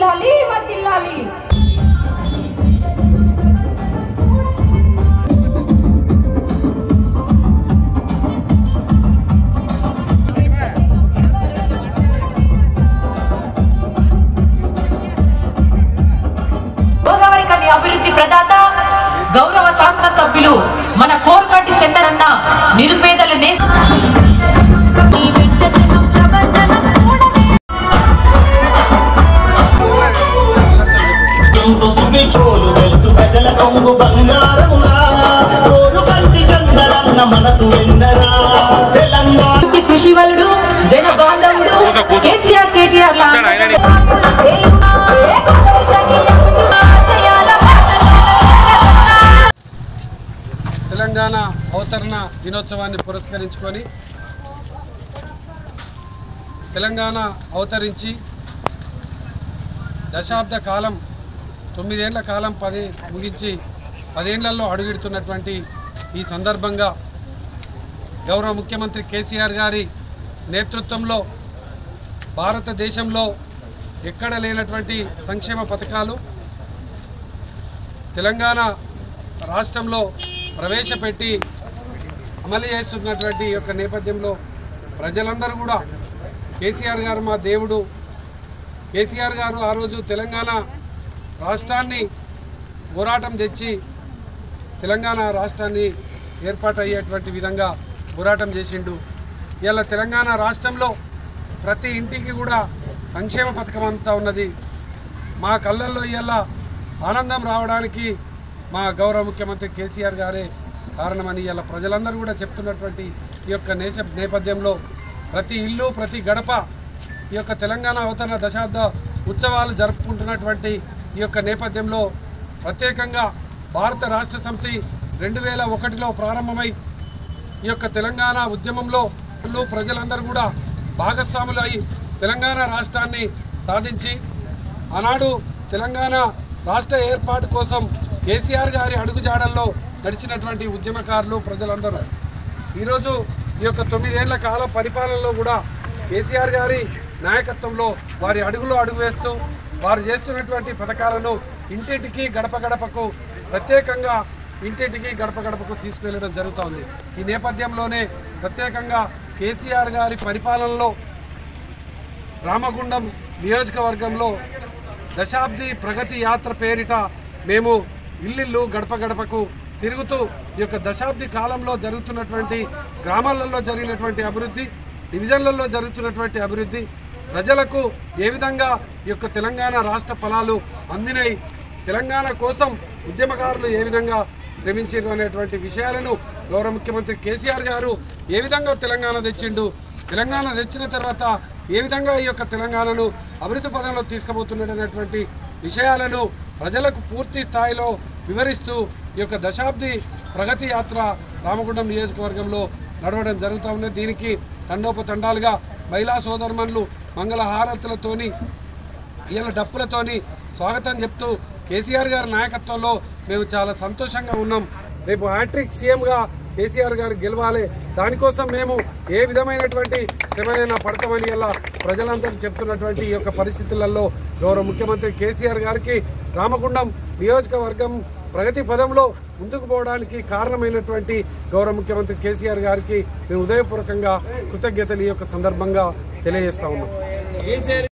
వర్దిల్లాలి వర్దిల్లాలి గోదావరి కని అభివృద్ధి ప్రదాత గౌరవ శాసన సభ్యులు మన కోరకంటి చందరన్న నిరుపేదల నే ఇంపు సుమిచోలు వెళ్తూ ప్రజల కొంగు బంగారమురా కోరు కంటి చందరన్న మనసు విన్నరా తెలంగాణ అభివృద్ధి కృషి వలుడు జన బాంధవుడు కేసీఆర్ కేటీఆర్ లా తెలంగాణ అవతరణ దినోత్సవాన్ని పురస్కరించుకొని తెలంగాణ అవతరించి దశాబ్ద కాలం తొమ్మిదేళ్ల కాలం పది ముగించి పదేళ్లలో అడుగెడుతున్నటువంటి ఈ సందర్భంగా గౌరవ ముఖ్యమంత్రి కేసీఆర్ గారి నేతృత్వంలో భారతదేశంలో ఎక్కడ లేనటువంటి సంక్షేమ పథకాలు తెలంగాణ రాష్ట్రంలో ప్రవేశపెట్టి అమలు చేస్తున్నటువంటి ఈ యొక్క నేపథ్యంలో ప్రజలందరూ కూడా కేసీఆర్ గారు మా దేవుడు కేసీఆర్ గారు ఆ రోజు తెలంగాణ రాష్ట్రాన్ని పోరాటం తెచ్చి తెలంగాణ రాష్ట్రాన్ని ఏర్పాటు అయ్యేటువంటి విధంగా పోరాటం చేసిండు ఇవాళ తెలంగాణ రాష్ట్రంలో ప్రతి ఇంటికి కూడా సంక్షేమ పథకం అంతా ఉన్నది మా కళ్ళల్లో ఇవాళ ఆనందం రావడానికి మా గౌరవ ముఖ్యమంత్రి కేసీఆర్ గారే కారణమని ఇవాళ ప్రజలందరూ కూడా చెప్తున్నటువంటి ఈ యొక్క నేష నేపథ్యంలో ప్రతి ఇల్లు ప్రతి గడప ఈ యొక్క తెలంగాణ అవతరణ దశాబ్ద ఉత్సవాలు జరుపుకుంటున్నటువంటి ఈ యొక్క నేపథ్యంలో ప్రత్యేకంగా భారత రాష్ట్ర సమితి రెండు వేల ఒకటిలో ప్రారంభమై ఈ యొక్క తెలంగాణ ఉద్యమంలో వాళ్ళు ప్రజలందరూ కూడా భాగస్వాములు అయి తెలంగాణ రాష్ట్రాన్ని సాధించి ఆనాడు తెలంగాణ రాష్ట్ర ఏర్పాటు కోసం కేసీఆర్ గారి అడుగుజాడల్లో నడిచినటువంటి ఉద్యమకారులు ప్రజలందరూ ఈరోజు ఈ యొక్క తొమ్మిదేళ్ల కాల పరిపాలనలో కూడా కేసీఆర్ గారి నాయకత్వంలో వారి అడుగులో అడుగు వేస్తూ వారు చేస్తున్నటువంటి పథకాలను ఇంటింటికి గడప గడపకు ప్రత్యేకంగా ఇంటింటికి గడప గడపకు తీసుకువెళ్ళడం జరుగుతోంది ఈ నేపథ్యంలోనే ప్రత్యేకంగా కేసీఆర్ గారి పరిపాలనలో రామగుండం నియోజకవర్గంలో దశాబ్ది ప్రగతి యాత్ర పేరిట మేము ఇల్లిల్లు గడప గడపకు తిరుగుతూ ఈ యొక్క దశాబ్ది కాలంలో జరుగుతున్నటువంటి గ్రామాలలో జరిగినటువంటి అభివృద్ధి డివిజన్లలో జరుగుతున్నటువంటి అభివృద్ధి ప్రజలకు ఏ విధంగా ఈ యొక్క తెలంగాణ రాష్ట్ర ఫలాలు అందినాయి తెలంగాణ కోసం ఉద్యమకారులు ఏ విధంగా శ్రమించారు అనేటువంటి విషయాలను గౌరవ ముఖ్యమంత్రి కేసీఆర్ గారు ఏ విధంగా తెలంగాణ తెచ్చిండు తెలంగాణ తెచ్చిన తర్వాత ఏ విధంగా ఈ యొక్క తెలంగాణను అభివృద్ధి పదంలో తీసుకుపోతున్నాడు అనేటువంటి విషయాలను ప్రజలకు పూర్తి స్థాయిలో వివరిస్తూ ఈ యొక్క దశాబ్ది ప్రగతి యాత్ర రామగుండం నియోజకవర్గంలో నడవడం జరుగుతూ ఉన్నది దీనికి తండోపతండాలుగా మహిళా సోదరుమణులు మంగళ హారతులతోని ఇవాళ డప్పులతోని స్వాగతం చెప్తూ కేసీఆర్ గారి నాయకత్వంలో మేము చాలా సంతోషంగా ఉన్నాం రేపు హ్యాట్రిక్ సీఎంగా కేసీఆర్ గారు గెలవాలి దానికోసం మేము ఏ విధమైనటువంటి శ్రమైనా పడతామని ఇలా ప్రజలందరూ చెప్తున్నటువంటి ఈ యొక్క పరిస్థితులలో గౌరవ ముఖ్యమంత్రి కేసీఆర్ గారికి రామగుండం నియోజకవర్గం ప్రగతి పదంలో ముందుకు పోవడానికి కారణమైనటువంటి గౌరవ ముఖ్యమంత్రి కేసీఆర్ గారికి మేము ఉదయపూర్వకంగా కృతజ్ఞతలు ఈ యొక్క సందర్భంగా తెలియజేస్తా ఉన్నాం